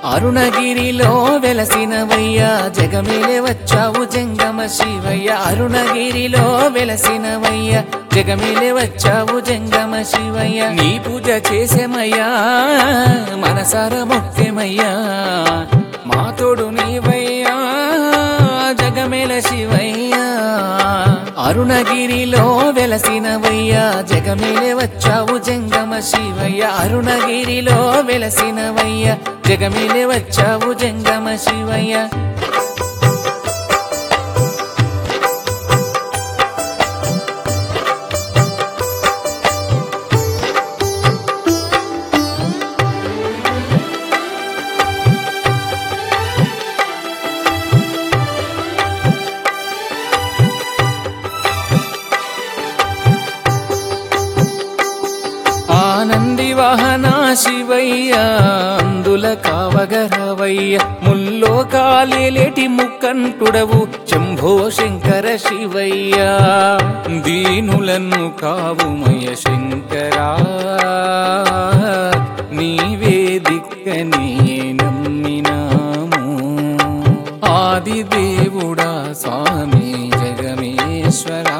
అరుణగిరిలో వెలసినవయ్యా జగమేలే వచ్చావు జంగమ శివయ్య అరుణగిరిలో వెలసినవయ్యా జగమేలే వచ్చావు జంగమ శివయ్య నీ పూజ చేసేమయ్యా మనసార మొక్కెమయ్యా మా తోడు నీవయ్యా జగమేల శివయ్యా అరుణగిరిలో వెలసినవయ్యా జగమేలే వచ్చావు జంగమ శివయ్య అరుణగిరిలో వెలసినవయ్యా జగమేలే వచ్చావు జంగమ శివయ్య ఆనంది వాహన శివయ్య అందుల కావగరవయ్య ముల్లో కాలేలేటి ముక్కంటుడవు శంభో శంకర శివయ్య దీనులను కావుమయ శంకరా నీవే దిక్కనే నమ్మినాము ఆది దేవుడా స్వామి జగమేశ్వరాయ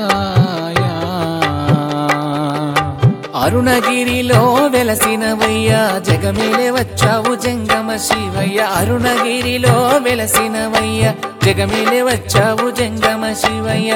అరుణగిరిలో వెలసినవయ్యా జగమేలే వచ్చావు జంగమ శివయ్య అరుణగిరిలో వెలసినవయ్యా జగమేలే వచ్చావు జంగమ శివయ్య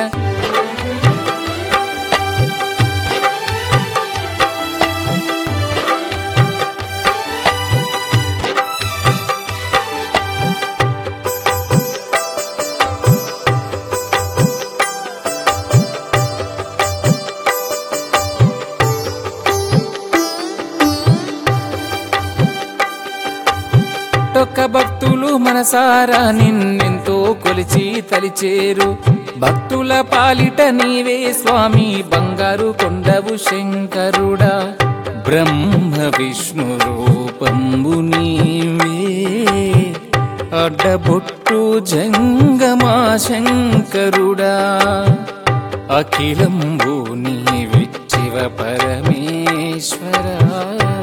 ఒక్క భక్తులు మనసారా నిన్నెంతో కొలిచి తలిచేరు భక్తుల పాలిట నీవే స్వామి బంగారు కొండవు శంకరుడా బ్రహ్మ విష్ణు రూపంబు నీవే అడ్డబొట్టు జంగమా శంకరుడా అఖిలంబు నీవి శివ పరమేశ్వరాయ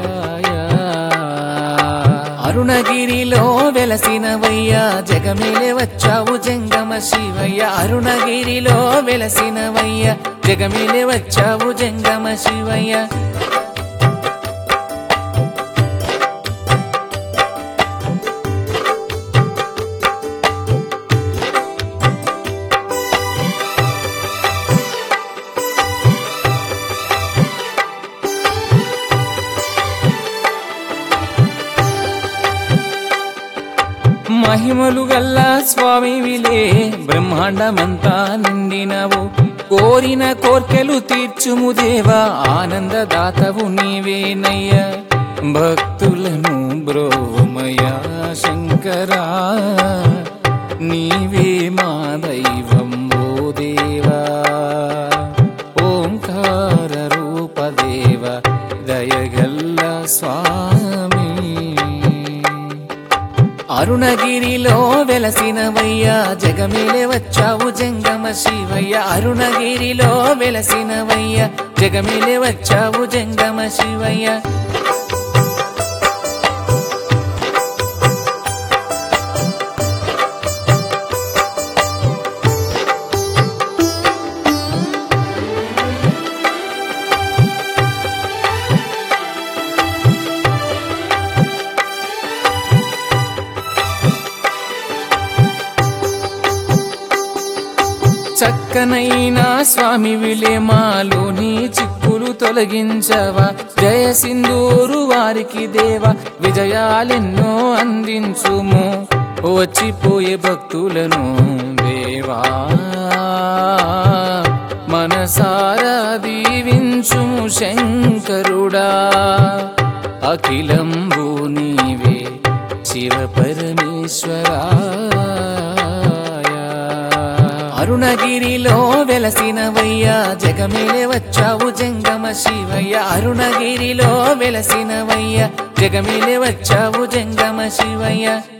అరుణగిరిలో వెలసినవయ్యా జగమేలే వచ్చావు జంగమ శివయ్య అరుణగిరిలో వెలసినవయ్యా జగమేలే వచ్చావు జంగమ శివయ్య మహిమలు గల్లా స్వామివిలే బ్రహ్మాండమంతా నిండినవు కోరిన కోర్కెలు తీర్చుము దేవా ఆనందదాతవు నీవేనయ్య భక్తులను బ్రోమయా శంకరా నీవే మా దైవం ఓ దేవా ఓంకార రూపదేవ దయగల్ల స్వామి అరుణగిరిలో వెలసినవయ్యా జగమేలే వచ్చావు జంగమ శివయ్య అరుణగిరిలో వెలసినవయ్యా జగమేలే వచ్చావు జంగమ శివయ్య చక్కనైనా స్వామి విలేమాలోని చిక్కులు తొలగించవా జయ సింధూరు వారికి దేవ విజయాలెన్నో అందించుము వచ్చిపోయే భక్తులను దేవా మనసారా దీవించుము శంకరుడా అఖిలంబు నీవే శివ పరమేశ్వరా అరుణగిరిలో వెలసినవయ్యా జగమేలే వచ్చావు జంగమ శివయ్య అరుణగిరిలో వెలసినవయ్యా జగమేలే వచ్చావు జంగమ శివయ్య